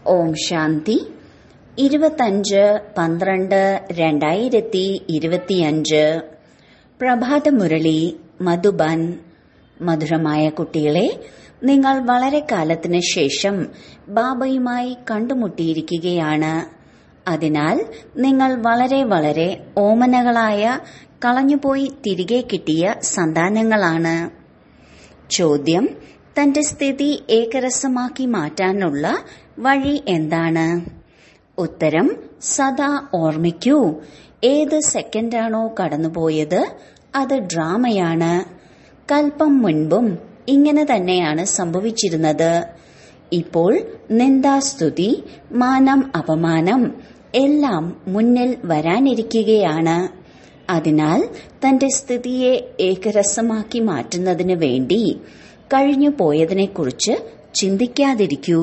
ഓം ശാന്തി ഇരുപത്തഞ്ച് പന്ത്രണ്ട് രണ്ടായിരത്തി ഇരുപത്തിയഞ്ച് പ്രഭാതമുരളി മധുബൻ മധുരമായ കുട്ടികളെ നിങ്ങൾ വളരെ കാലത്തിന് ശേഷം ബാബയുമായി കണ്ടുമുട്ടിയിരിക്കുകയാണ് അതിനാൽ നിങ്ങൾ വളരെ വളരെ ഓമനകളായ കളഞ്ഞുപോയി തിരികെ കിട്ടിയ സന്താനങ്ങളാണ് ചോദ്യം തന്റെ സ്ഥിതി ഏകരസമാക്കി മാറ്റാനുള്ള വഴി എന്താണ് ഉത്തരം സദാ ഓർമ്മിക്കൂ ഏത് സെക്കൻഡാണോ കടന്നുപോയത് അത് ഡ്രാമയാണ് കൽപ്പം മുൻപും ഇങ്ങനെ തന്നെയാണ് സംഭവിച്ചിരുന്നത് ഇപ്പോൾ നിന്ദാസ്തുതി മാനം അപമാനം എല്ലാം മുന്നിൽ വരാനിരിക്കുകയാണ് അതിനാൽ തന്റെ സ്ഥിതിയെ ഏകരസമാക്കി മാറ്റുന്നതിന് വേണ്ടി കഴിഞ്ഞു പോയതിനെക്കുറിച്ച് ചിന്തിക്കാതിരിക്കൂ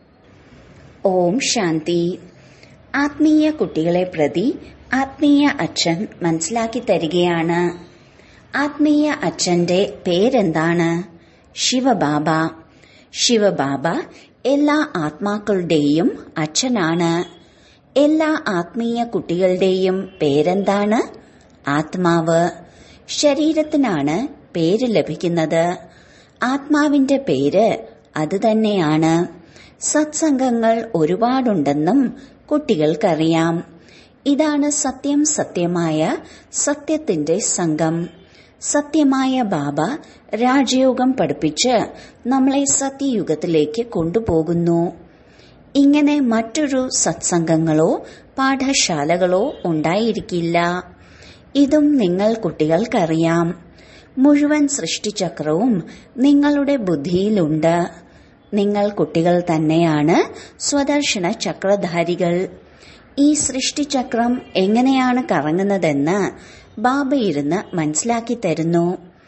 ഓം ശാന്തി ആത്മീയ കുട്ടികളെ പ്രതി ആത്മീയ അച്ഛൻ മനസ്സിലാക്കി തരികയാണ് ആത്മീയ അച്ഛന്റെ പേരെന്താണ് ശിവബാബ ശിവബാബ എല്ലാ ആത്മാക്കളുടെയും അച്ഛനാണ് എല്ലാ ആത്മീയ കുട്ടികളുടെയും പേരെന്താണ് ആത്മാവ് ശരീരത്തിനാണ് പേര് ലഭിക്കുന്നത് ആത്മാവിന്റെ പേര് അത് തന്നെയാണ് സത്സംഗങ്ങൾ ഒരുപാടുണ്ടെന്നും കുട്ടികൾക്കറിയാം ഇതാണ് സത്യം സത്യമായ സത്യത്തിന്റെ സംഘം സത്യമായ ബാബ രാജയോഗം പഠിപ്പിച്ച് നമ്മളെ സത്യയുഗത്തിലേക്ക് കൊണ്ടുപോകുന്നു ഇങ്ങനെ മറ്റൊരു സത്സംഗങ്ങളോ പാഠശാലകളോ ഉണ്ടായിരിക്കില്ല ഇതും നിങ്ങൾ കുട്ടികൾക്കറിയാം മുഴുവൻ സൃഷ്ടിചക്രവും നിങ്ങളുടെ ബുദ്ധിയിലുണ്ട് നിങ്ങൾ കുട്ടികൾ തന്നെയാണ് സ്വദർശന ചക്രധാരികൾ ഈ സൃഷ്ടിചക്രം എങ്ങനെയാണ് കറങ്ങുന്നതെന്ന് ബാബ ഇരുന്ന് മനസ്സിലാക്കി തരുന്നു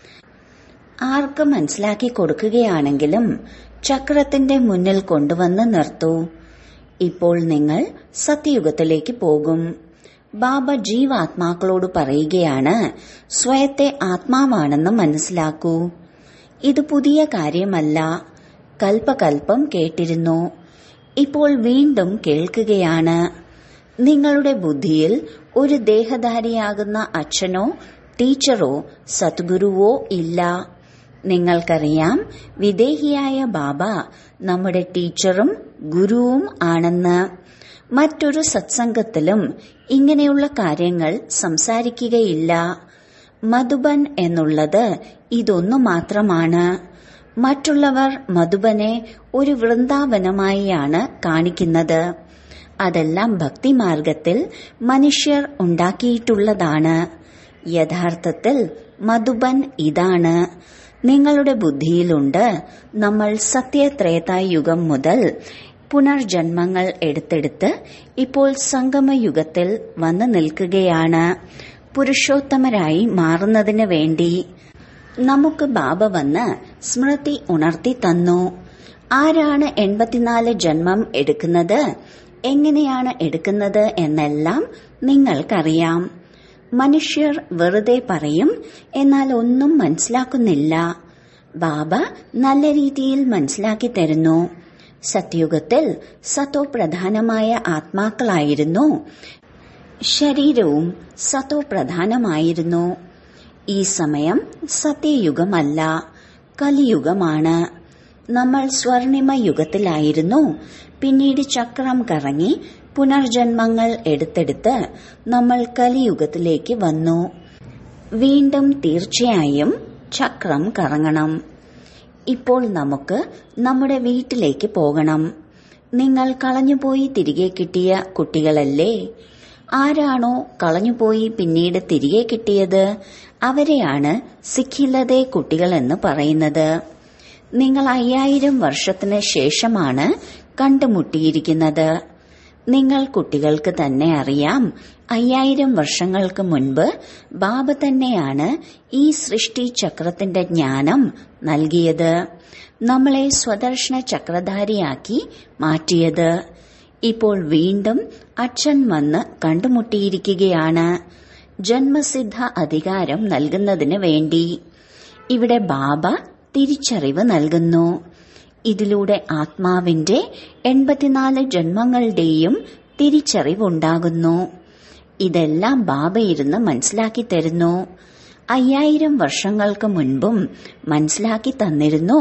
ആർക്ക് മനസ്സിലാക്കി കൊടുക്കുകയാണെങ്കിലും ചക്രത്തിന്റെ മുന്നിൽ കൊണ്ടുവന്ന് നിർത്തൂ ഇപ്പോൾ നിങ്ങൾ സത്യയുഗത്തിലേക്ക് പോകും ബാബ ജീവാത്മാക്കളോട് പറയുകയാണ് സ്വയത്തെ ആത്മാവാണെന്ന് മനസ്സിലാക്കൂ ഇത് പുതിയ കാര്യമല്ല കൽപ്പകൽപ്പം കേട്ടിരുന്നു ഇപ്പോൾ വീണ്ടും കേൾക്കുകയാണ് നിങ്ങളുടെ ബുദ്ധിയിൽ ഒരു ദേഹധാരിയാകുന്ന അച്ഛനോ ടീച്ചറോ സദ്ഗുരുവോ ഇല്ല നിങ്ങൾക്കറിയാം വിദേഹിയായ ബാബ നമ്മുടെ ടീച്ചറും ഗുരുവും ആണെന്ന് മറ്റൊരു സത്സംഗത്തിലും ഇങ്ങനെയുള്ള കാര്യങ്ങൾ സംസാരിക്കുകയില്ല മധുബൻ എന്നുള്ളത് ഇതൊന്നു മാത്രമാണ് മറ്റുള്ളവർ മധുബനെ ഒരു വൃന്ദാവനമായാണ് കാണിക്കുന്നത് അതെല്ലാം ഭക്തിമാർഗത്തിൽ മനുഷ്യർ ഉണ്ടാക്കിയിട്ടുള്ളതാണ് യഥാർത്ഥത്തിൽ മധുബൻ ഇതാണ് നിങ്ങളുടെ ബുദ്ധിയിലുണ്ട് നമ്മൾ സത്യത്രേതായുഗം മുതൽ പുനർജന്മങ്ങൾ എടുത്തെടുത്ത് ഇപ്പോൾ സംഗമയുഗത്തിൽ വന്നു നിൽക്കുകയാണ് പുരുഷോത്തമരായി മാറുന്നതിന് വേണ്ടി നമുക്ക് ബാബ വന്ന് സ്മൃതി ഉണർത്തി തന്നു ആരാണ് എൺപത്തിനാല് ജന്മം എടുക്കുന്നത് എങ്ങനെയാണ് എടുക്കുന്നത് എന്നെല്ലാം നിങ്ങൾക്കറിയാം മനുഷ്യർ വെറുതെ പറയും എന്നാൽ ഒന്നും മനസ്സിലാക്കുന്നില്ല ബാബ നല്ല രീതിയിൽ മനസ്സിലാക്കി തരുന്നു സത്യുഗത്തിൽ സത്തോ പ്രധാനമായ ആത്മാക്കളായിരുന്നു ശരീരവും സത്തോ പ്രധാനമായിരുന്നു ഈ സമയം സത്യയുഗമല്ല കലിയുഗമാണ് നമ്മൾ സ്വർണിമ യുഗത്തിലായിരുന്നു പിന്നീട് ചക്രം കറങ്ങി പുനർജന്മങ്ങൾ എടുത്തെടുത്ത് നമ്മൾ കലിയുഗത്തിലേക്ക് വന്നു വീണ്ടും തീർച്ചയായും ചക്രം കറങ്ങണം ഇപ്പോൾ നമുക്ക് നമ്മുടെ വീട്ടിലേക്ക് പോകണം നിങ്ങൾ കളഞ്ഞുപോയി തിരികെ കിട്ടിയ കുട്ടികളല്ലേ ആരാണോ കളഞ്ഞുപോയി പിന്നീട് തിരികെ കിട്ടിയത് അവരെയാണ് സിഖിലതെ കുട്ടികൾ എന്ന് പറയുന്നത് നിങ്ങൾ അയ്യായിരം വർഷത്തിന് ശേഷമാണ് കണ്ടുമുട്ടിയിരിക്കുന്നത് നിങ്ങൾ കുട്ടികൾക്ക് തന്നെ അറിയാം അയ്യായിരം വർഷങ്ങൾക്ക് മുൻപ് ബാബ തന്നെയാണ് ഈ സൃഷ്ടി ചക്രത്തിന്റെ ജ്ഞാനം നൽകിയത് നമ്മളെ സ്വദർശന ചക്രധാരിയാക്കി മാറ്റിയത് ഇപ്പോൾ വീണ്ടും അച്ഛൻ വന്ന് കണ്ടുമുട്ടിയിരിക്കുകയാണ് ജന്മസിദ്ധ അധികാരം നൽകുന്നതിന് വേണ്ടി ഇവിടെ ബാബ തിരിച്ചറിവ് നൽകുന്നു ഇതിലൂടെ ആത്മാവിന്റെ എൺപത്തിനാല് ജന്മങ്ങളുടെയും തിരിച്ചറിവുണ്ടാകുന്നു ഇതെല്ലാം ബാബ ഇരുന്ന് മനസ്സിലാക്കി തരുന്നു അയ്യായിരം വർഷങ്ങൾക്ക് മുൻപും മനസ്സിലാക്കി തന്നിരുന്നു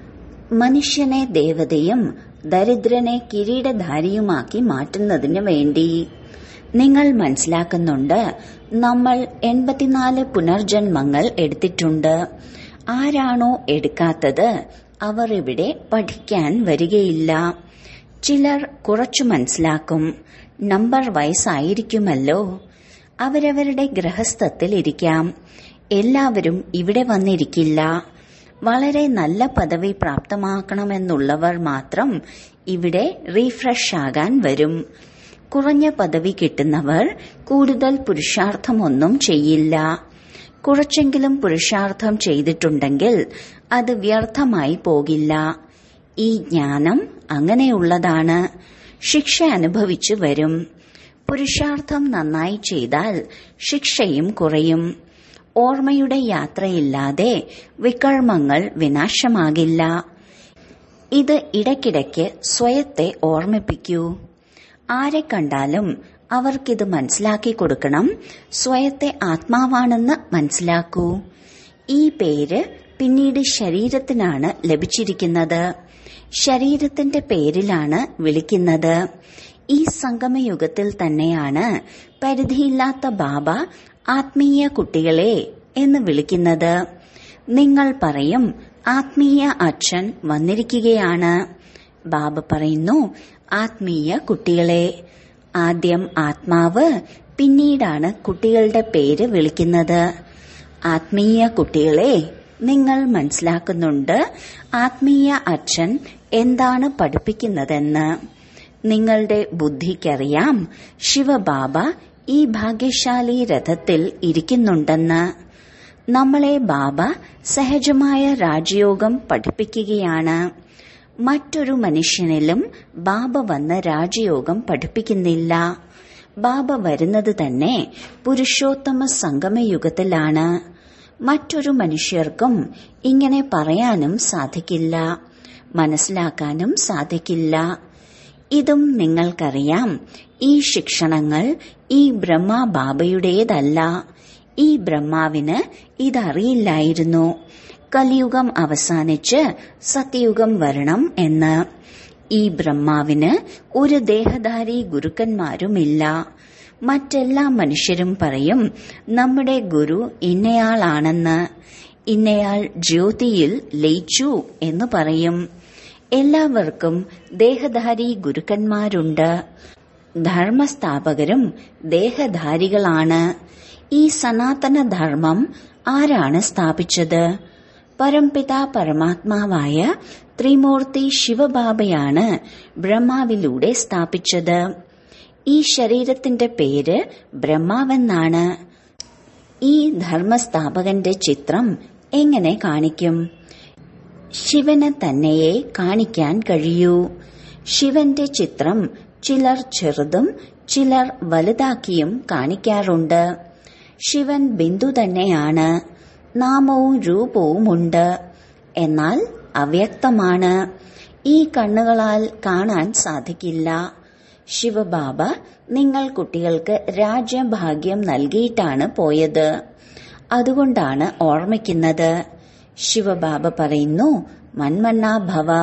മനുഷ്യനെ ദേവതയും ദരിദ്രനെ കിരീടധാരിയുമാക്കി മാറ്റുന്നതിന് വേണ്ടി നിങ്ങൾ മനസ്സിലാക്കുന്നുണ്ട് നമ്മൾ എൺപത്തിനാല് പുനർജന്മങ്ങൾ എടുത്തിട്ടുണ്ട് ആരാണോ എടുക്കാത്തത് അവർ ഇവിടെ പഠിക്കാൻ വരികയില്ല ചിലർ കുറച്ചു മനസ്സിലാക്കും നമ്പർ വയസ്സായിരിക്കുമല്ലോ അവരവരുടെ ഗ്രഹസ്ഥത്തിൽ ഇരിക്കാം എല്ലാവരും ഇവിടെ വന്നിരിക്കില്ല വളരെ നല്ല പദവി പ്രാപ്തമാക്കണമെന്നുള്ളവർ മാത്രം ഇവിടെ റീഫ്രഷ് ആകാൻ വരും കുറഞ്ഞ പദവി കിട്ടുന്നവർ കൂടുതൽ പുരുഷാർത്ഥമൊന്നും ചെയ്യില്ല കുറച്ചെങ്കിലും പുരുഷാർത്ഥം ചെയ്തിട്ടുണ്ടെങ്കിൽ അത് വ്യർത്ഥമായി പോകില്ല ഈ ജ്ഞാനം അങ്ങനെയുള്ളതാണ് ശിക്ഷ അനുഭവിച്ചു വരും പുരുഷാർത്ഥം നന്നായി ചെയ്താൽ ശിക്ഷയും കുറയും ഓർമ്മയുടെ യാത്രയില്ലാതെ വികർമ്മങ്ങൾ വിനാശമാകില്ല ഇത് ഇടയ്ക്കിടയ്ക്ക് സ്വയത്തെ ഓർമ്മിപ്പിക്കൂ ആരെ കണ്ടാലും അവർക്കിത് മനസ്സിലാക്കി കൊടുക്കണം സ്വയത്തെ ആത്മാവാണെന്ന് മനസ്സിലാക്കൂ ഈ പേര് പിന്നീട് ശരീരത്തിനാണ് ലഭിച്ചിരിക്കുന്നത് ശരീരത്തിന്റെ പേരിലാണ് വിളിക്കുന്നത് ഈ സംഗമയുഗത്തിൽ തന്നെയാണ് പരിധിയില്ലാത്ത ബാബ ആത്മീയ കുട്ടികളെ എന്ന് വിളിക്കുന്നത് നിങ്ങൾ പറയും ആത്മീയ അച്ഛൻ വന്നിരിക്കുകയാണ് ബാബ പറയുന്നു ആത്മീയ കുട്ടികളെ ആദ്യം ആത്മാവ് പിന്നീടാണ് കുട്ടികളുടെ പേര് വിളിക്കുന്നത് ആത്മീയ കുട്ടികളെ നിങ്ങൾ മനസ്സിലാക്കുന്നുണ്ട് ആത്മീയ അച്ഛൻ എന്താണ് പഠിപ്പിക്കുന്നതെന്ന് നിങ്ങളുടെ ബുദ്ധിക്കറിയാം ശിവബാബ ഈ ഭാഗ്യശാലി രഥത്തിൽ ഇരിക്കുന്നുണ്ടെന്ന് നമ്മളെ ബാബ സഹജമായ രാജയോഗം പഠിപ്പിക്കുകയാണ് മറ്റൊരു മനുഷ്യനിലും ബാബ വന്ന് രാജയോഗം പഠിപ്പിക്കുന്നില്ല ബാബ വരുന്നത് തന്നെ പുരുഷോത്തമ സംഗമയുഗത്തിലാണ് മറ്റൊരു മനുഷ്യർക്കും ഇങ്ങനെ പറയാനും സാധിക്കില്ല മനസ്സിലാക്കാനും സാധിക്കില്ല ഇതും നിങ്ങൾക്കറിയാം ഈ ശിക്ഷണങ്ങൾ ഈ ബ്രഹ്മ ബാബയുടേതല്ല ഈ ബ്രഹ്മാവിന് ഇതറിയില്ലായിരുന്നു കലിയുഗം അവസാനിച്ച് സത്യയുഗം വരണം എന്ന് ഈ ബ്രഹ്മാവിന് ഒരു ദേഹധാരി ഗുരുക്കന്മാരുമില്ല മറ്റെല്ലാ മനുഷ്യരും പറയും നമ്മുടെ ഗുരു ഇന്നയാളാണെന്ന് ഇന്നയാൾ ജ്യോതിയിൽ ലയിച്ചു എന്ന് പറയും എല്ലാവർക്കും ദേഹധാരി ഗുരുക്കന്മാരുണ്ട് ധർമ്മസ്ഥാപകരും ദേഹധാരികളാണ് ഈ സനാതന ധർമ്മം ആരാണ് സ്ഥാപിച്ചത് പരംപിത പരമാത്മാവായ ത്രിമൂർത്തി ശിവബാബയാണ് ബ്രഹ്മാവിലൂടെ സ്ഥാപിച്ചത് ഈ ശരീരത്തിന്റെ പേര് ബ്രഹ്മാവെന്നാണ് ഈ ധർമ്മസ്ഥാപകന്റെ ചിത്രം എങ്ങനെ കാണിക്കും ശിവനെ തന്നെയെ കാണിക്കാൻ കഴിയൂ ശിവന്റെ ചിത്രം ചിലർ ചെറുതും ചിലർ വലുതാക്കിയും കാണിക്കാറുണ്ട് ശിവൻ ബിന്ദു തന്നെയാണ് നാമവും രൂപവുമുണ്ട് എന്നാൽ അവ്യക്തമാണ് ഈ കണ്ണുകളാൽ കാണാൻ സാധിക്കില്ല ശിവബാബ നിങ്ങൾ കുട്ടികൾക്ക് രാജ്യഭാഗ്യം നൽകിയിട്ടാണ് പോയത് അതുകൊണ്ടാണ് ഓർമ്മിക്കുന്നത് ശിവബാബ പറയുന്നു മന്മന്നാ ഭവ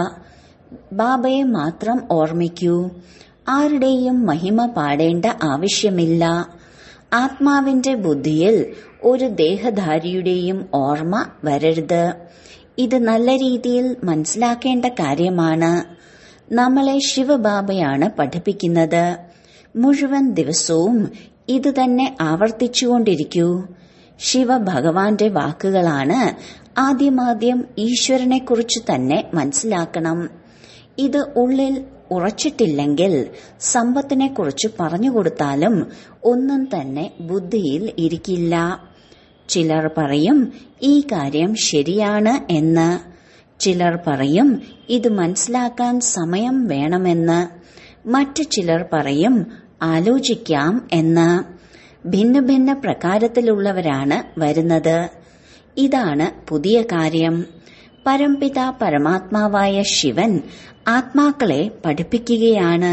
ബാബയെ മാത്രം ഓർമ്മിക്കൂ ആരുടെയും മഹിമ പാടേണ്ട ആവശ്യമില്ല ആത്മാവിന്റെ ബുദ്ധിയിൽ ഒരു ദേഹധാരിയുടെയും ഓർമ്മ വരരുത് ഇത് നല്ല രീതിയിൽ മനസ്സിലാക്കേണ്ട കാര്യമാണ് നമ്മളെ ശിവബാബയാണ് പഠിപ്പിക്കുന്നത് മുഴുവൻ ദിവസവും ഇത് തന്നെ ആവർത്തിച്ചുകൊണ്ടിരിക്കൂ ശിവഭഗവാന്റെ വാക്കുകളാണ് ആദ്യമാദ്യം ഈശ്വരനെക്കുറിച്ച് തന്നെ മനസ്സിലാക്കണം ഇത് ഉള്ളിൽ ഉറച്ചിട്ടില്ലെങ്കിൽ സമ്പത്തിനെക്കുറിച്ച് പറഞ്ഞുകൊടുത്താലും ഒന്നും തന്നെ ബുദ്ധിയിൽ ഇരിക്കില്ല ചിലർ പറയും ഈ കാര്യം ശരിയാണ് എന്ന് ചിലർ പറയും ഇത് മനസ്സിലാക്കാൻ സമയം വേണമെന്ന് മറ്റു ചിലർ പറയും ആലോചിക്കാം എന്ന് ഭിന്ന ഭിന്ന പ്രകാരത്തിലുള്ളവരാണ് വരുന്നത് ഇതാണ് പുതിയ കാര്യം പരംപിത പരമാത്മാവായ ശിവൻ ആത്മാക്കളെ പഠിപ്പിക്കുകയാണ്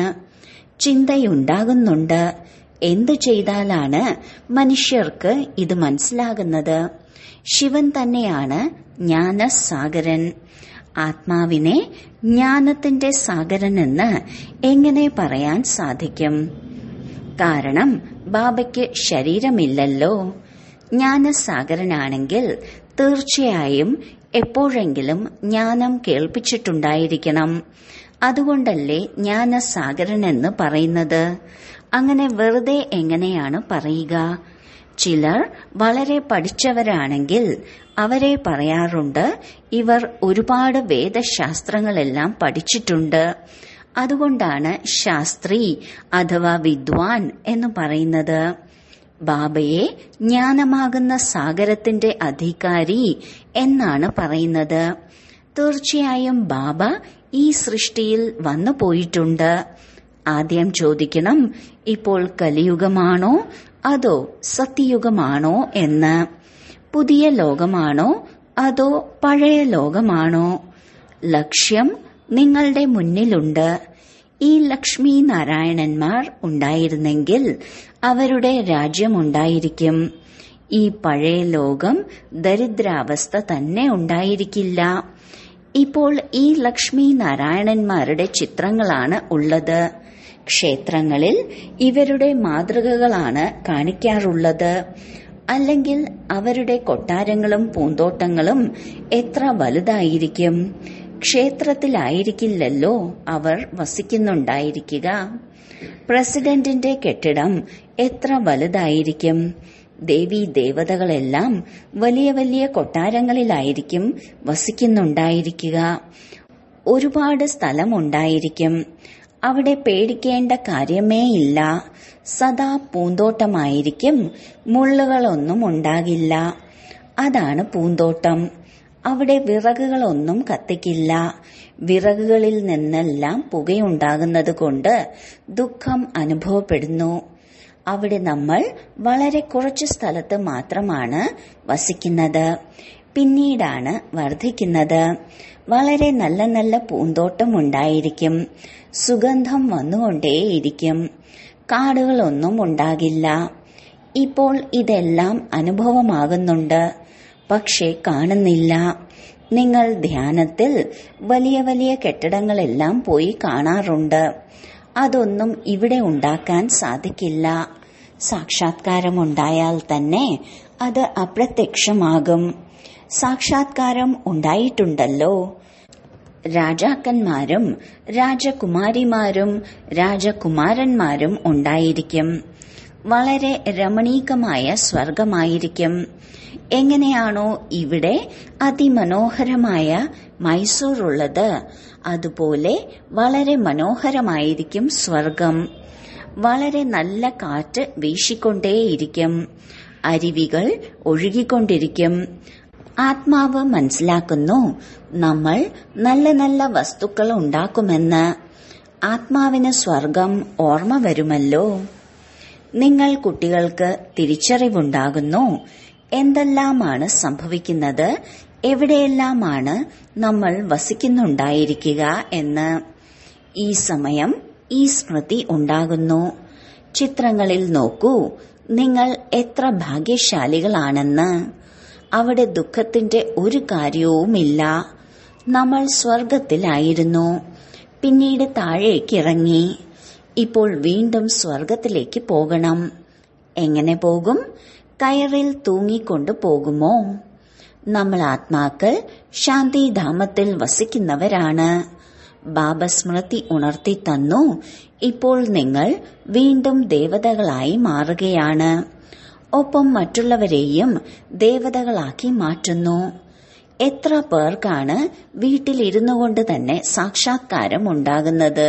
ചിന്തയുണ്ടാകുന്നുണ്ട് എന്തു ചെയ്താലാണ് മനുഷ്യർക്ക് ഇത് മനസ്സിലാകുന്നത് ശിവൻ തന്നെയാണ് ജ്ഞാനസാഗരൻ ആത്മാവിനെ ജ്ഞാനത്തിന്റെ സാഗരൻ എന്ന് എങ്ങനെ പറയാൻ സാധിക്കും കാരണം ബാബയ്ക്ക് ശരീരമില്ലല്ലോ ജ്ഞാനസാഗരനാണെങ്കിൽ തീർച്ചയായും എപ്പോഴെങ്കിലും ജ്ഞാനം കേൾപ്പിച്ചിട്ടുണ്ടായിരിക്കണം അതുകൊണ്ടല്ലേ ജ്ഞാനസാഗരൻ എന്ന് പറയുന്നത് അങ്ങനെ വെറുതെ എങ്ങനെയാണ് പറയുക ചിലർ വളരെ പഠിച്ചവരാണെങ്കിൽ അവരെ പറയാറുണ്ട് ഇവർ ഒരുപാട് വേദശാസ്ത്രങ്ങളെല്ലാം പഠിച്ചിട്ടുണ്ട് അതുകൊണ്ടാണ് ശാസ്ത്രി അഥവാ വിദ്വാൻ എന്ന് പറയുന്നത് ബാബയെ ജ്ഞാനമാകുന്ന സാഗരത്തിന്റെ അധികാരി എന്നാണ് പറയുന്നത് തീർച്ചയായും ബാബ ഈ സൃഷ്ടിയിൽ വന്നു പോയിട്ടുണ്ട് ആദ്യം ചോദിക്കണം ഇപ്പോൾ കലിയുഗമാണോ അതോ സത്യയുഗമാണോ എന്ന് പുതിയ ലോകമാണോ അതോ പഴയ ലോകമാണോ ലക്ഷ്യം നിങ്ങളുടെ മുന്നിലുണ്ട് ഈ ലക്ഷ്മി നാരായണന്മാർ ഉണ്ടായിരുന്നെങ്കിൽ അവരുടെ രാജ്യമുണ്ടായിരിക്കും ഈ പഴയ ലോകം ദരിദ്രാവസ്ഥ തന്നെ ഉണ്ടായിരിക്കില്ല ഇപ്പോൾ ഈ ലക്ഷ്മി നാരായണന്മാരുടെ ചിത്രങ്ങളാണ് ഉള്ളത് ക്ഷേത്രങ്ങളിൽ ഇവരുടെ മാതൃകകളാണ് കാണിക്കാറുള്ളത് അല്ലെങ്കിൽ അവരുടെ കൊട്ടാരങ്ങളും പൂന്തോട്ടങ്ങളും എത്ര വലുതായിരിക്കും ക്ഷേത്രത്തിലായിരിക്കില്ലല്ലോ അവർ വസിക്കുന്നുണ്ടായിരിക്കുക പ്രസിഡന്റിന്റെ കെട്ടിടം എത്ര വലുതായിരിക്കും ദേവി ദേവതകളെല്ലാം വലിയ വലിയ കൊട്ടാരങ്ങളിലായിരിക്കും വസിക്കുന്നുണ്ടായിരിക്കുക ഒരുപാട് സ്ഥലമുണ്ടായിരിക്കും അവിടെ പേടിക്കേണ്ട കാര്യമേ ഇല്ല സദാ പൂന്തോട്ടമായിരിക്കും മുള്ളുകളൊന്നും ഉണ്ടാകില്ല അതാണ് പൂന്തോട്ടം അവിടെ വിറകുകളൊന്നും കത്തിക്കില്ല വിറകുകളിൽ നിന്നെല്ലാം പുകയുണ്ടാകുന്നത് കൊണ്ട് ദുഃഖം അനുഭവപ്പെടുന്നു അവിടെ നമ്മൾ വളരെ കുറച്ച് സ്ഥലത്ത് മാത്രമാണ് വസിക്കുന്നത് പിന്നീടാണ് വർദ്ധിക്കുന്നത് വളരെ നല്ല നല്ല പൂന്തോട്ടം ഉണ്ടായിരിക്കും സുഗന്ധം വന്നുകൊണ്ടേയിരിക്കും കാടുകളൊന്നും ഉണ്ടാകില്ല ഇപ്പോൾ ഇതെല്ലാം അനുഭവമാകുന്നുണ്ട് പക്ഷെ കാണുന്നില്ല നിങ്ങൾ ധ്യാനത്തിൽ വലിയ വലിയ കെട്ടിടങ്ങളെല്ലാം പോയി കാണാറുണ്ട് അതൊന്നും ഇവിടെ ഉണ്ടാക്കാൻ സാധിക്കില്ല സാക്ഷാത്കാരമുണ്ടായാൽ തന്നെ അത് അപ്രത്യക്ഷമാകും സാക്ഷാത്കാരം ഉണ്ടായിട്ടുണ്ടല്ലോ രാജാക്കന്മാരും രാജകുമാരിമാരും രാജകുമാരന്മാരും ഉണ്ടായിരിക്കും വളരെ രമണീകമായ സ്വർഗമായിരിക്കും എങ്ങനെയാണോ ഇവിടെ അതിമനോഹരമായ മൈസൂർ ഉള്ളത് അതുപോലെ വളരെ മനോഹരമായിരിക്കും സ്വർഗം വളരെ നല്ല കാറ്റ് വീശിക്കൊണ്ടേയിരിക്കും അരുവികൾ ഒഴുകിക്കൊണ്ടിരിക്കും ആത്മാവ് മനസ്സിലാക്കുന്നു നമ്മൾ നല്ല നല്ല വസ്തുക്കൾ ഉണ്ടാക്കുമെന്ന് ആത്മാവിന് സ്വർഗം ഓർമ്മ വരുമല്ലോ നിങ്ങൾ കുട്ടികൾക്ക് തിരിച്ചറിവുണ്ടാകുന്നു എന്തെല്ലാമാണ് സംഭവിക്കുന്നത് എവിടെയെല്ലാമാണ് നമ്മൾ വസിക്കുന്നുണ്ടായിരിക്കുക എന്ന് ഈ സമയം ഈ സ്മൃതി ഉണ്ടാകുന്നു ചിത്രങ്ങളിൽ നോക്കൂ നിങ്ങൾ എത്ര ഭാഗ്യശാലികളാണെന്ന് അവിടെ ദുഃഖത്തിന്റെ ഒരു കാര്യവുമില്ല നമ്മൾ സ്വർഗത്തിലായിരുന്നു പിന്നീട് താഴേക്ക് ഇറങ്ങി ഇപ്പോൾ വീണ്ടും സ്വർഗത്തിലേക്ക് പോകണം എങ്ങനെ പോകും കയറിൽ തൂങ്ങിക്കൊണ്ട് പോകുമോ നമ്മൾ ആത്മാക്കൾ ശാന്തിധാമത്തിൽ വസിക്കുന്നവരാണ് ബാബ സ്മൃതി ഉണർത്തി തന്നു ഇപ്പോൾ നിങ്ങൾ വീണ്ടും ദേവതകളായി മാറുകയാണ് ഒപ്പം മറ്റുള്ളവരെയും ദേവതകളാക്കി മാറ്റുന്നു എത്ര പേർക്കാണ് വീട്ടിലിരുന്നു കൊണ്ട് തന്നെ സാക്ഷാത്കാരം ഉണ്ടാകുന്നത്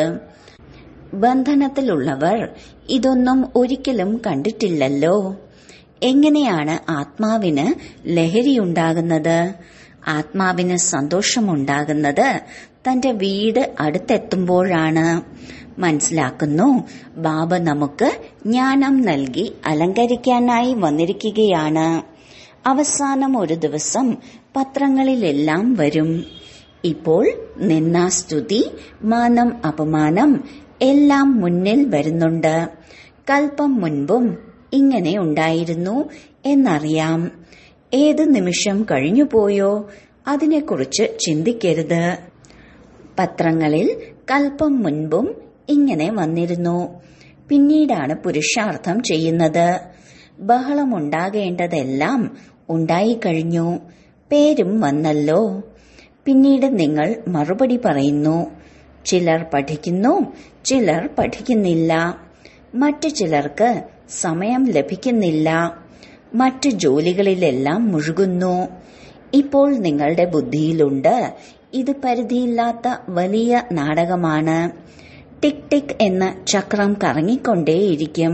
ബന്ധനത്തിലുള്ളവർ ഇതൊന്നും ഒരിക്കലും കണ്ടിട്ടില്ലല്ലോ എങ്ങനെയാണ് ആത്മാവിന് ലഹരിയുണ്ടാകുന്നത് ആത്മാവിന് സന്തോഷമുണ്ടാകുന്നത് തന്റെ വീട് അടുത്തെത്തുമ്പോഴാണ് മനസ്സിലാക്കുന്നു ബാബ നമുക്ക് ജ്ഞാനം നൽകി അലങ്കരിക്കാനായി വന്നിരിക്കുകയാണ് അവസാനം ഒരു ദിവസം പത്രങ്ങളിലെല്ലാം വരും ഇപ്പോൾ നിന്നാസ്തുതി മാനം അപമാനം എല്ലാം മുന്നിൽ വരുന്നുണ്ട് കൽപ്പം മുൻപും ഇങ്ങനെ ഉണ്ടായിരുന്നു എന്നറിയാം ഏത് നിമിഷം കഴിഞ്ഞുപോയോ അതിനെക്കുറിച്ച് ചിന്തിക്കരുത് പത്രങ്ങളിൽ കൽപ്പം മുൻപും ഇങ്ങനെ വന്നിരുന്നു പിന്നീടാണ് പുരുഷാർത്ഥം ചെയ്യുന്നത് ബഹളമുണ്ടാകേണ്ടതെല്ലാം ഉണ്ടായിക്കഴിഞ്ഞു പേരും വന്നല്ലോ പിന്നീട് നിങ്ങൾ മറുപടി പറയുന്നു ചിലർ പഠിക്കുന്നു ചിലർ പഠിക്കുന്നില്ല മറ്റു ചിലർക്ക് സമയം ലഭിക്കുന്നില്ല മറ്റു ജോലികളിലെല്ലാം മുഴുകുന്നു ഇപ്പോൾ നിങ്ങളുടെ ബുദ്ധിയിലുണ്ട് ഇത് പരിധിയില്ലാത്ത വലിയ നാടകമാണ് ടിക് ടിക് എന്ന ചക്രം കറങ്ങിക്കൊണ്ടേയിരിക്കും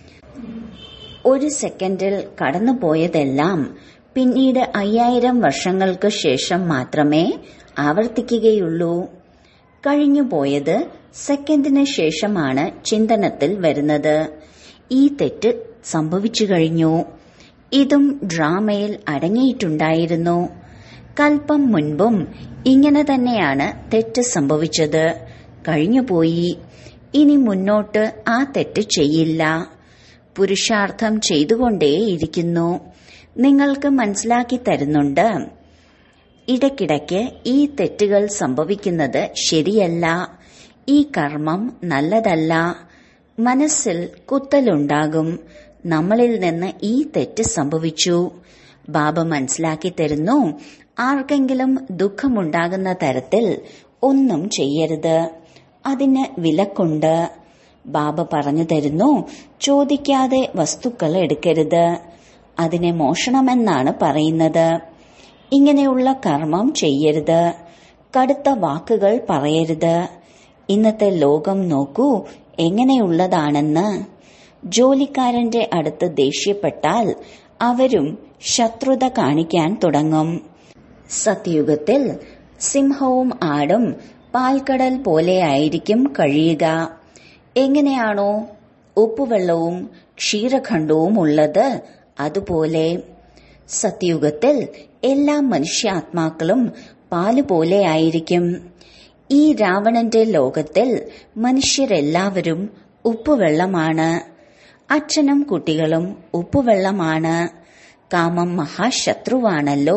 ഒരു സെക്കൻഡിൽ കടന്നുപോയതെല്ലാം പിന്നീട് അയ്യായിരം വർഷങ്ങൾക്ക് ശേഷം മാത്രമേ ആവർത്തിക്കുകയുള്ളൂ കഴിഞ്ഞുപോയത് സെക്കൻഡിന് ശേഷമാണ് ചിന്തനത്തിൽ വരുന്നത് ഈ തെറ്റ് സംഭവിച്ചു കഴിഞ്ഞു ഇതും ഡ്രാമയിൽ അടങ്ങിയിട്ടുണ്ടായിരുന്നു കൽപ്പം മുൻപും ഇങ്ങനെ തന്നെയാണ് തെറ്റ് സംഭവിച്ചത് കഴിഞ്ഞുപോയി ഇനി മുന്നോട്ട് ആ തെറ്റ് ചെയ്യില്ല പുരുഷാർത്ഥം ചെയ്തുകൊണ്ടേയിരിക്കുന്നു നിങ്ങൾക്ക് മനസ്സിലാക്കി തരുന്നുണ്ട് ഇടയ്ക്കിടയ്ക്ക് ഈ തെറ്റുകൾ സംഭവിക്കുന്നത് ശരിയല്ല ഈ കർമ്മം നല്ലതല്ല മനസ്സിൽ കുത്തലുണ്ടാകും നമ്മളിൽ നിന്ന് ഈ തെറ്റ് സംഭവിച്ചു ബാബ മനസ്സിലാക്കി തരുന്നു ആർക്കെങ്കിലും ദുഃഖമുണ്ടാകുന്ന തരത്തിൽ ഒന്നും ചെയ്യരുത് അതിന് വിലക്കുണ്ട് ബാബ പറഞ്ഞു തരുന്നു ചോദിക്കാതെ വസ്തുക്കൾ എടുക്കരുത് അതിനെ മോഷണമെന്നാണ് പറയുന്നത് ഇങ്ങനെയുള്ള കർമ്മം ചെയ്യരുത് കടുത്ത വാക്കുകൾ പറയരുത് ഇന്നത്തെ ലോകം നോക്കൂ എങ്ങനെയുള്ളതാണെന്ന് ജോലിക്കാരന്റെ അടുത്ത് ദേഷ്യപ്പെട്ടാൽ അവരും ശത്രുത കാണിക്കാൻ തുടങ്ങും സത്യുഗത്തിൽ സിംഹവും ആടും പാൽക്കടൽ പോലെയായിരിക്കും കഴിയുക എങ്ങനെയാണോ ഉപ്പുവെള്ളവും ക്ഷീരഖണ്ഡവും ഉള്ളത് അതുപോലെ സത്യുഗത്തിൽ എല്ലാ മനുഷ്യാത്മാക്കളും പാലുപോലെയായിരിക്കും ഈ രാവണന്റെ ലോകത്തിൽ മനുഷ്യരെല്ലാവരും ഉപ്പുവെള്ളമാണ് അച്ഛനും കുട്ടികളും ഉപ്പുവെള്ളമാണ് കാമം മഹാശത്രുവാണല്ലോ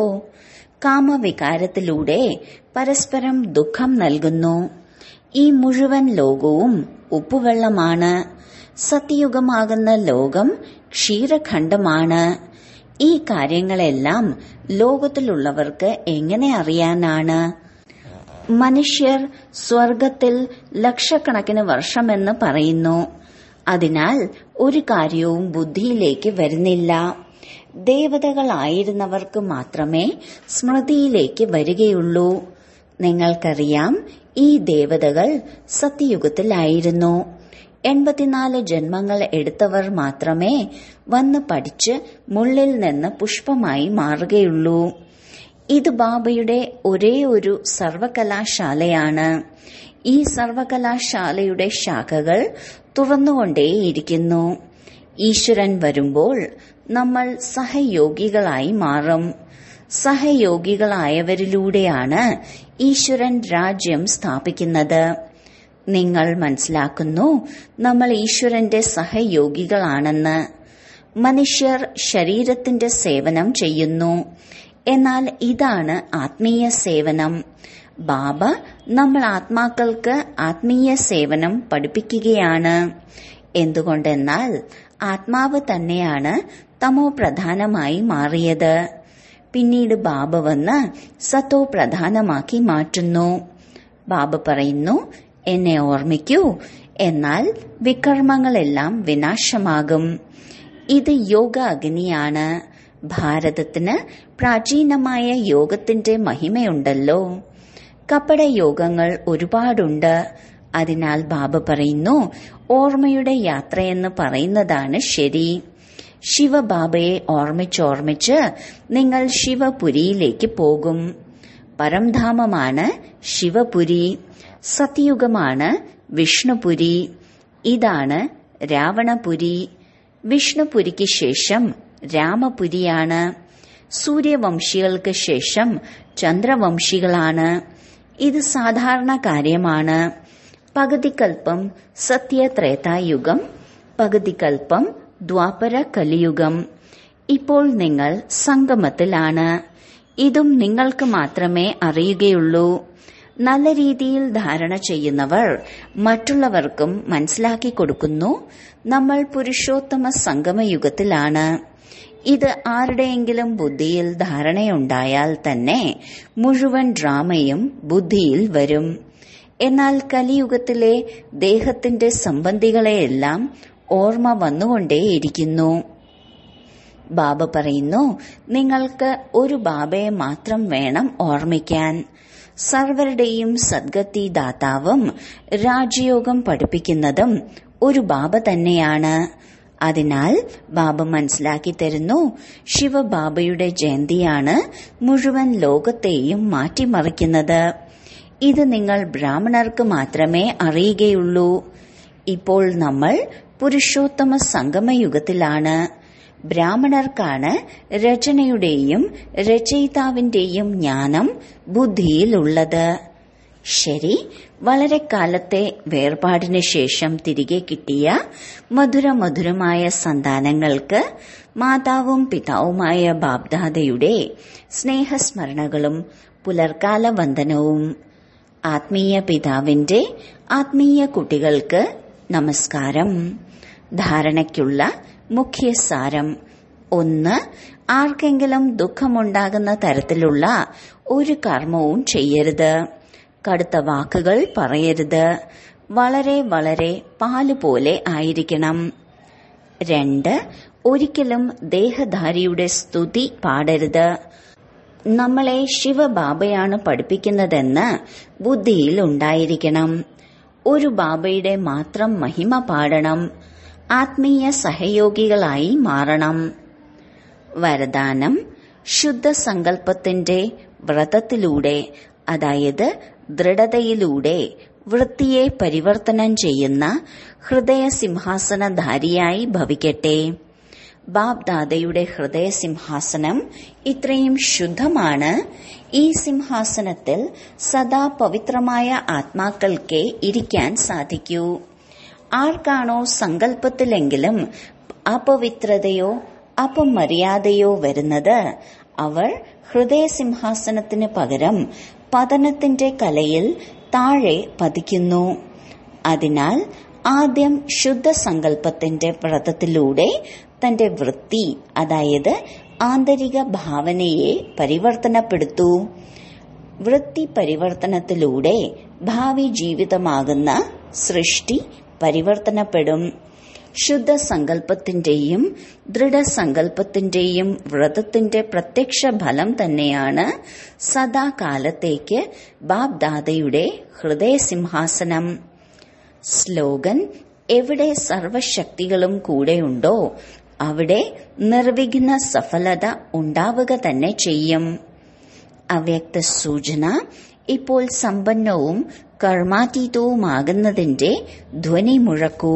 കാമവികാരത്തിലൂടെ പരസ്പരം ദുഃഖം നൽകുന്നു ഈ മുഴുവൻ ലോകവും ഉപ്പുവെള്ളമാണ് സത്യയുഗമാകുന്ന ലോകം ക്ഷീരഖണ്ഡമാണ് ഈ കാര്യങ്ങളെല്ലാം ലോകത്തിലുള്ളവർക്ക് എങ്ങനെ അറിയാനാണ് മനുഷ്യർ സ്വർഗത്തിൽ ലക്ഷക്കണക്കിന് വർഷമെന്ന് പറയുന്നു അതിനാൽ ഒരു കാര്യവും ബുദ്ധിയിലേക്ക് വരുന്നില്ല ദേവതകളായിരുന്നവർക്ക് മാത്രമേ സ്മൃതിയിലേക്ക് വരികയുള്ളൂ നിങ്ങൾക്കറിയാം ഈ ദേവതകൾ സത്യയുഗത്തിലായിരുന്നു എൺപത്തിനാല് ജന്മങ്ങൾ എടുത്തവർ മാത്രമേ വന്ന് പഠിച്ച് മുള്ളിൽ നിന്ന് പുഷ്പമായി മാറുകയുള്ളൂ ഇത് ബാബയുടെ ഒരേ ഒരു സർവകലാശാലയാണ് ഈ സർവകലാശാലയുടെ ശാഖകൾ തുറന്നുകൊണ്ടേയിരിക്കുന്നു ഈശ്വരൻ വരുമ്പോൾ നമ്മൾ സഹയോഗികളായി മാറും സഹയോഗികളായവരിലൂടെയാണ് ഈശ്വരൻ രാജ്യം സ്ഥാപിക്കുന്നത് നിങ്ങൾ മനസ്സിലാക്കുന്നു നമ്മൾ ഈശ്വരന്റെ സഹയോഗികളാണെന്ന് മനുഷ്യർ ശരീരത്തിന്റെ സേവനം ചെയ്യുന്നു എന്നാൽ ഇതാണ് ആത്മീയ സേവനം ബാബ നമ്മൾ ആത്മാക്കൾക്ക് ആത്മീയ സേവനം പഠിപ്പിക്കുകയാണ് എന്തുകൊണ്ടെന്നാൽ ആത്മാവ് തന്നെയാണ് തമോ പ്രധാനമായി മാറിയത് പിന്നീട് ബാബ വന്ന് സത്തോ പ്രധാനമാക്കി മാറ്റുന്നു ബാബ പറയുന്നു എന്നെ ഓർമ്മിക്കൂ എന്നാൽ വികർമ്മങ്ങളെല്ലാം വിനാശമാകും ഇത് യോഗ അഗ്നിയാണ് ഭാരതത്തിന് പ്രാചീനമായ യോഗത്തിന്റെ മഹിമയുണ്ടല്ലോ കപട യോഗങ്ങൾ ഒരുപാടുണ്ട് അതിനാൽ ബാബ പറയുന്നു ഓർമ്മയുടെ യാത്രയെന്ന് പറയുന്നതാണ് ശരി ശിവബാബയെ ഓർമ്മിച്ചോർമ്മിച്ച് നിങ്ങൾ ശിവപുരിയിലേക്ക് പോകും പരംധാമമാണ് ശിവപുരി സത്യുഗമാണ് വിഷ്ണുപുരി ഇതാണ് രാവണപുരി വിഷ്ണുപുരിക്ക് ശേഷം രാമപുരിയാണ് സൂര്യവംശികൾക്ക് ശേഷം ചന്ദ്രവംശികളാണ് ഇത് സാധാരണ കാര്യമാണ് പകുതിക്കൽപ്പം സത്യത്രേതായുഗം പകുതിക്കൽപ്പം ദ്വാപര കലിയുഗം ഇപ്പോൾ നിങ്ങൾ സംഗമത്തിലാണ് ഇതും നിങ്ങൾക്ക് മാത്രമേ അറിയുകയുള്ളൂ നല്ല രീതിയിൽ ധാരണ ചെയ്യുന്നവർ മറ്റുള്ളവർക്കും മനസ്സിലാക്കി കൊടുക്കുന്നു നമ്മൾ പുരുഷോത്തമ സംഗമയുഗത്തിലാണ് ഇത് ആരുടെയെങ്കിലും ബുദ്ധിയിൽ ധാരണയുണ്ടായാൽ തന്നെ മുഴുവൻ ഡ്രാമയും ബുദ്ധിയിൽ വരും എന്നാൽ കലിയുഗത്തിലെ ദേഹത്തിന്റെ സംബന്ധികളെയെല്ലാം ഓർമ്മ വന്നുകൊണ്ടേയിരിക്കുന്നു ബാബ പറയുന്നു നിങ്ങൾക്ക് ഒരു ബാബയെ മാത്രം വേണം ഓർമ്മിക്കാൻ സർവരുടെയും സദ്ഗതി ദാതാവും രാജയോഗം പഠിപ്പിക്കുന്നതും ഒരു ബാബ തന്നെയാണ് അതിനാൽ ബാബ മനസ്സിലാക്കി തരുന്നു ശിവബാബയുടെ ജയന്തിയാണ് മുഴുവൻ ലോകത്തെയും മാറ്റിമറിക്കുന്നത് ഇത് നിങ്ങൾ ബ്രാഹ്മണർക്ക് മാത്രമേ അറിയുകയുള്ളൂ ഇപ്പോൾ നമ്മൾ പുരുഷോത്തമ സംഗമയുഗത്തിലാണ് ബ്രാഹ്മണർക്കാണ് രചനയുടെയും രചയിതാവിന്റെയും ജ്ഞാനം ബുദ്ധിയിലുള്ളത് ശരി വളരെ കാലത്തെ വേർപാടിന് ശേഷം തിരികെ കിട്ടിയ മധുരമധുരമായ സന്താനങ്ങൾക്ക് മാതാവും പിതാവുമായ ബാബ്ദാദയുടെ സ്നേഹസ്മരണകളും പുലർക്കാല വന്ദനവും ആത്മീയ പിതാവിന്റെ ആത്മീയ കുട്ടികൾക്ക് നമസ്കാരം ധാരണയ്ക്കുള്ള മുഖ്യ സാരം ഒന്ന് ആർക്കെങ്കിലും ദുഃഖമുണ്ടാകുന്ന തരത്തിലുള്ള ഒരു കർമ്മവും ചെയ്യരുത് കടുത്ത വാക്കുകൾ പറയരുത് വളരെ വളരെ പാല് പോലെ ആയിരിക്കണം രണ്ട് ഒരിക്കലും ദേഹധാരിയുടെ സ്തുതി പാടരുത് നമ്മളെ ശിവബാബയാണ് പഠിപ്പിക്കുന്നതെന്ന് ബുദ്ധിയിൽ ഉണ്ടായിരിക്കണം ഒരു ബാബയുടെ മാത്രം മഹിമ പാടണം ആത്മീയ സഹയോഗികളായി മാറണം വരദാനം ശുദ്ധ സങ്കല്പത്തിന്റെ വ്രതത്തിലൂടെ അതായത് ദൃഢതയിലൂടെ വൃത്തിയെ പരിവർത്തനം ചെയ്യുന്ന ഹൃദയ സിംഹാസനധാരിയായി ഭവിക്കട്ടെ ബാബ്ദാദയുടെ ഹൃദയ സിംഹാസനം ഇത്രയും ശുദ്ധമാണ് ഈ സിംഹാസനത്തിൽ സദാ പവിത്രമായ ആത്മാക്കൾക്കേ ഇരിക്കാൻ സാധിക്കൂ ആർക്കാണോ സങ്കല്പത്തിലെങ്കിലും അപവിത്രതയോ അപമര്യാദയോ വരുന്നത് അവർ ഹൃദയസിംഹാസനത്തിന് പകരം പതനത്തിന്റെ കലയിൽ താഴെ പതിക്കുന്നു അതിനാൽ ആദ്യം ശുദ്ധ സങ്കല്പത്തിന്റെ വ്രതത്തിലൂടെ തന്റെ വൃത്തി അതായത് ആന്തരിക ഭാവനയെ പരിവർത്തനപ്പെടുത്തൂ വൃത്തി പരിവർത്തനത്തിലൂടെ ഭാവി ജീവിതമാകുന്ന സൃഷ്ടി പരിവർത്തനപ്പെടും ശുദ്ധ സങ്കല്പത്തിന്റെയും ദൃഢസങ്കല്പത്തിന്റെയും വ്രതത്തിന്റെ പ്രത്യക്ഷ ഫലം തന്നെയാണ് സദാകാലത്തേക്ക് ബാബ്ദാദയുടെ ഹൃദയസിംഹാസനം സ്ലോഗൻ എവിടെ സർവശക്തികളും കൂടെയുണ്ടോ അവിടെ നിർവിഘ്ന സഫലത ഉണ്ടാവുക തന്നെ ചെയ്യും അവ്യക്ത സൂചന ഇപ്പോൾ സമ്പന്നവും കർമാതീതവുമാകുന്നതിന്റെ ധ്വനി മുഴക്കൂ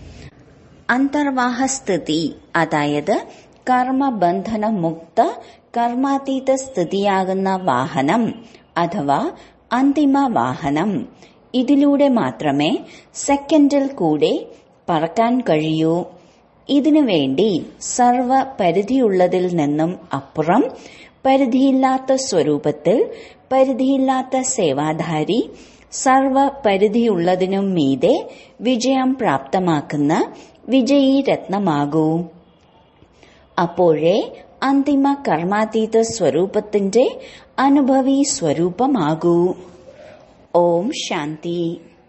അന്തർവാഹസ്ഥിതി അതായത് കർമ്മബന്ധന മുക്ത കർമാതീത സ്ഥിതിയാകുന്ന വാഹനം അഥവാ അന്തിമ വാഹനം ഇതിലൂടെ മാത്രമേ സെക്കൻഡിൽ കൂടെ പറക്കാൻ കഴിയൂ ഇതിനു വേണ്ടി സർവ പരിധിയുള്ളതിൽ നിന്നും അപ്പുറം പരിധിയില്ലാത്ത സ്വരൂപത്തിൽ പരിധിയില്ലാത്ത സേവാധാരി സർവ പരിധിയുള്ളതിനും മീതെ വിജയം പ്രാപ്തമാക്കുന്ന വിജയീ രത്നമാകൂ അപ്പോഴേ അന്തിമ കർമാതീത സ്വരൂപത്തിന്റെ അനുഭവി സ്വരൂപമാകൂ ഓം ശാന്തി